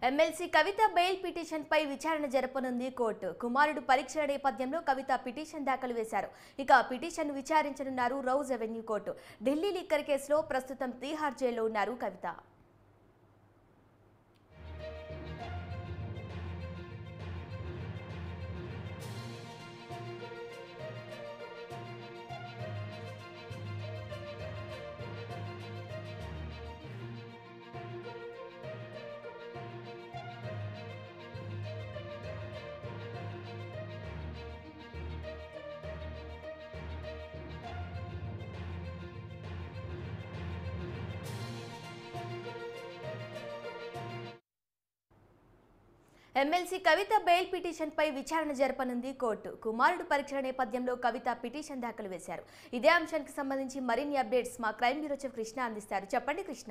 MLC కవిత bail పిటిషన్పై విచారణ జరపనుంది court కుమారుడు పరీక్షల నేపథ్యంలో కవిత పిటిషన్ దాఖలు వేశారు ఇక పిటిషన్ విచారించనున్నారు Rouse Avenue court Delhi liquor కేసులో ప్రస్తుతం తీహార్ జైల్లో ఉన్నారు కవిత ఎమ్మెల్సీ కవిత బెయిల్ పిటిషన్పై విచారణ జరపనుంది కోర్టు కుమారుడు పరీక్షల నేపథ్యంలో కవిత పిటిషన్ దాఖలు వేశారు ఇదే అంశానికి సంబంధించి మరిన్ని అప్డేట్స్ మా క్రైమ్ బ్యూరో చీఫ్ కృష్ణ అందిస్తారు చెప్పండి కృష్ణ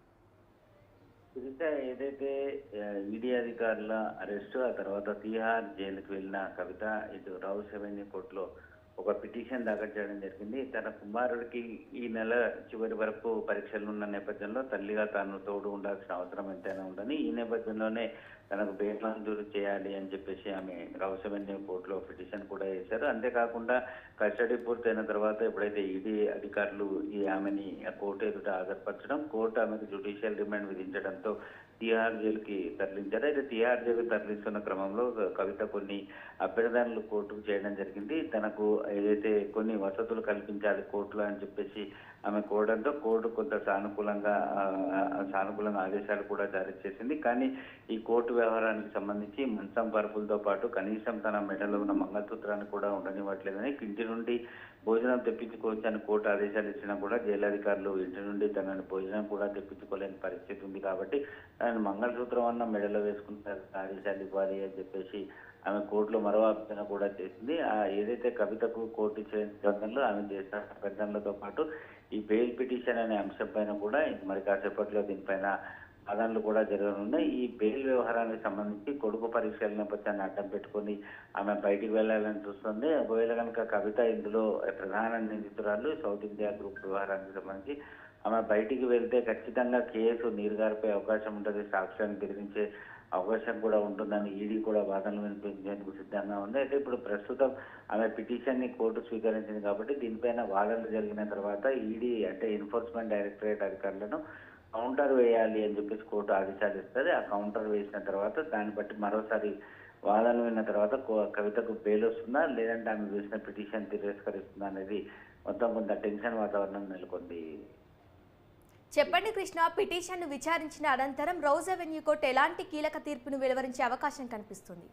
ఇంకా ఏదైతే ఈడీ అధికారుల అరెస్టు ఆ తర్వాత తీహార్ జైలుకి వెళ్ళిన కవిత ఇటు రావు సెవెన్యూ కోర్టులో ఒక పిటిషన్ దాఖలు చేయడం జరిగింది తన కుమారుడికి ఈ నెల చివరి వరకు పరీక్షలు ఉన్న నేపథ్యంలో తల్లిగా తాను తోడు ఉండాల్సిన అవసరం ఎంతైనా ఉందని ఈ నేపథ్యంలోనే తనకు బెయిల్ మంజూరు చేయాలి అని చెప్పేసి ఆమె రావు సెవెన్యూ కోర్టులో పిటిషన్ కూడా వేశారు అంతేకాకుండా కస్టడీ పూర్తయిన తర్వాత ఎప్పుడైతే ఈడీ అధికారులు ఈ ఆమెని కోర్టు ఎదుట హాజరుపరచడం కోర్టు ఆమెకు జ్యుడిషియల్ రిమాండ్ విధించడంతో తిహార్ జైలుకి తరలించారు అయితే తిహార్ జైలు తరలిస్తున్న క్రమంలో కవిత కొన్ని అభ్యర్థనలు కోర్టుకు చేయడం జరిగింది తనకు ఏదైతే కొన్ని వసతులు కల్పించాలి కోర్టులో అని చెప్పేసి ఆమె కోరడంతో కోర్టు కొంత సానుకూలంగా ఆ, ఆ, సానుకూలంగా ఆదేశాలు కూడా జారీ చేసింది కానీ ఈ కోర్టు వ్యవహారానికి సంబంధించి మంచం పరుపులతో పాటు కనీసం తన మెడలో ఉన్న మంగళసూత్రాన్ని కూడా ఉండనివ్వట్లేదని ఇంటి నుండి భోజనం తెప్పించుకోవచ్చు అని కోర్టు ఆదేశాలు ఇచ్చినా కూడా జైలు అధికారులు ఇంటి నుండి తనని భోజనం కూడా తెప్పించుకోలేని పరిస్థితి ఉంది కాబట్టి ఆయన మంగళసూత్రం అన్న మెడలో వేసుకుంటే ఆదేశాలు ఇవ్వాలి అని చెప్పేసి ఆమె కోర్టులో మరో అభ్యర్థన కూడా చేసింది ఆ ఏదైతే కవితకు కోర్టు ఇచ్చిన నిబంధనలు ఆమె చేసిన అభ్యర్థనలతో పాటు ఈ బెయిల్ పిటిషన్ అనే అంశం పైన కూడా మరి కాసేపట్లో దీనిపైన వాదనలు కూడా జరగనున్నాయి ఈ బెయిల్ వ్యవహారానికి సంబంధించి కొడుకు పరీక్షల నేపథ్యాన్ని అడ్డం పెట్టుకొని ఆమె బయటికి వెళ్ళాలని చూస్తుంది ఒకవేళ కనుక కవిత ఇందులో ప్రధాన నిందితురాలు సౌత్ ఇండియా గ్రూప్ వ్యవహారానికి సంబంధించి ఆమె బయటికి వెళ్తే ఖచ్చితంగా కేసు నీరుగారిపే అవకాశం ఉంటుంది సాక్ష్యాన్ని బెదిరించే అవకాశం కూడా ఉంటుందని ఈడీ కూడా వాదనలు వినిపించేందుకు సిద్ధంగా ఉంది అయితే ఇప్పుడు ప్రస్తుతం ఆమె పిటిషన్ ని కోర్టు స్వీకరించింది కాబట్టి దీనిపైన వాదనలు జరిగిన తర్వాత ఈడీ అంటే ఎన్ఫోర్స్మెంట్ డైరెక్టరేట్ అధికారులను కౌంటర్ వేయాలి అని చెప్పేసి కోర్టు ఆదేశాలు ఇస్తుంది ఆ కౌంటర్ వేసిన తర్వాత దాన్ని బట్టి మరోసారి వాదనలు విన్న తర్వాత కో- కవితకు బెయిల్ వస్తుందా లేదంటే ఆమె వేసిన పిటిషన్ తిరస్కరిస్తుందా అనేది మొత్తం కొంత టెన్షన్ వాతావరణం నెలకొంది చెప్పండి కృష్ణ పిటిషన్ను విచారించిన అనంతరం రౌజ్ అవెన్యూ కోర్టు ఎలాంటి కీలక తీర్పును వెలువరించే అవకాశం కనిపిస్తుంది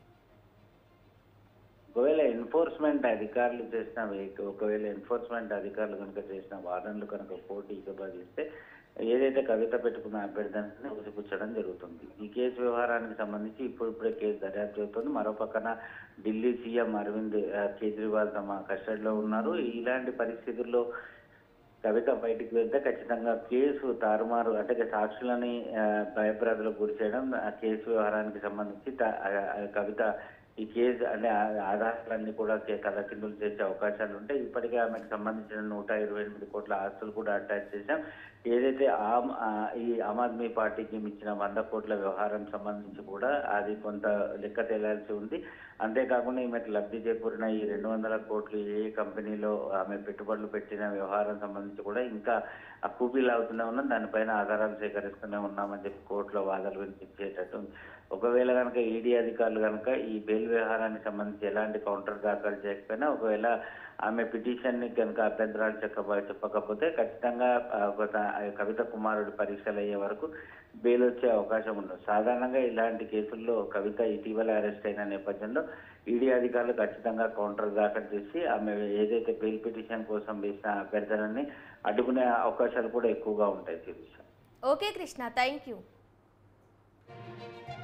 ఒకవేళ ఎన్ఫోర్స్మెంట్ అధికారులు చేసిన వే- ఒకవేళ ఎన్ఫోర్స్మెంట్ అధికారులు కనుక చేసిన వాదనలు కనుక కోర్టు ఇవ్వబడిస్తే ఏదైతే కవిత పెట్టుకున్న అభ్యర్థనని ఉసిపుచ్చడం జరుగుతుంది ఈ కేసు వ్యవహారానికి సంబంధించి ఇప్పుడు ఇప్పుడే కేసు దర్యాప్తు జరుగుతుంది మరో పక్కన ఢిల్లీ సీఎం అరవింద్ ఆ, కేజ్రీవాల్ తమ కస్టడీలో ఉన్నారు ఇలాంటి పరిస్థితుల్లో కవిత బయటికి వెళ్తే ఖచ్చితంగా కేసు తారుమారు అంటే సాక్షులని ఆ, భయభ్రాంతులకు గురి చేయడం ఆ కేసు వ్యవహారానికి సంబంధించి త- ఆ, ఆ, కవిత ఈ కేసు అంటే ఆ- ఆధారాలన్నీ కూడా కే- తలకిందులు చేసే అవకాశాలు ఉంటాయి ఇప్పటికే ఆమెకు సంబంధించిన నూట ఇరవై ఎనిమిది కోట్ల ఆస్తులు కూడా అటాచ్ చేశాం ఏదైతే ఆమ్ ఆ, ఈ ఆమ్ ఆద్మీ పార్టీకి ఇచ్చిన వంద కోట్ల వ్యవహారం సంబంధించి కూడా అది కొంత లెక్క తేలాల్సి ఉంది అంతేకాకుండా ఈమెకు లబ్ధి చేకూరిన ఈ రెండు వందల కోట్లు ఏ కంపెనీలో ఆమె పెట్టుబడులు పెట్టిన వ్యవహారం సంబంధించి కూడా ఇంకా అక్కుబీలు అవుతూనే ఉన్నాం దానిపైన ఆధారాలు సేకరిస్తూనే ఉన్నామని చెప్పి కోర్టులో వాదనలు వినిపించేటట్టు ఉంది. ఒకవేళ కనుక ఈడీ అధికారులు కనుక ఈ బెయిల్ వ్యవహారానికి సంబంధించి ఎలాంటి కౌంటర్ దాఖలు చేయకపోయినా ఒకవేళ ఆమె పిటిషన్ ని కనుక అభ్యంతరాలు చెప్పక చెప్పకపోతే ఖచ్చితంగా ఆ, ఒక త- ఆ కవిత కుమారుడి పరీక్షలు అయ్యే వరకు బెయిల్ వచ్చే అవకాశం ఉండదు సాధారణంగా ఇలాంటి కేసుల్లో కవిత ఇటీవల అరెస్ట్ అయిన నేపథ్యంలో ఈడీ అధికారులు ఖచ్చితంగా కౌంటర్ దాఖలు చేసి ఆమె ఏదైతే బెయిల్ పిటిషన్ కోసం వేసిన అభ్యర్థనని అడ్డుకునే అవకాశాలు కూడా ఎక్కువగా ఉంటాయి Sirisha okay Krishna thank you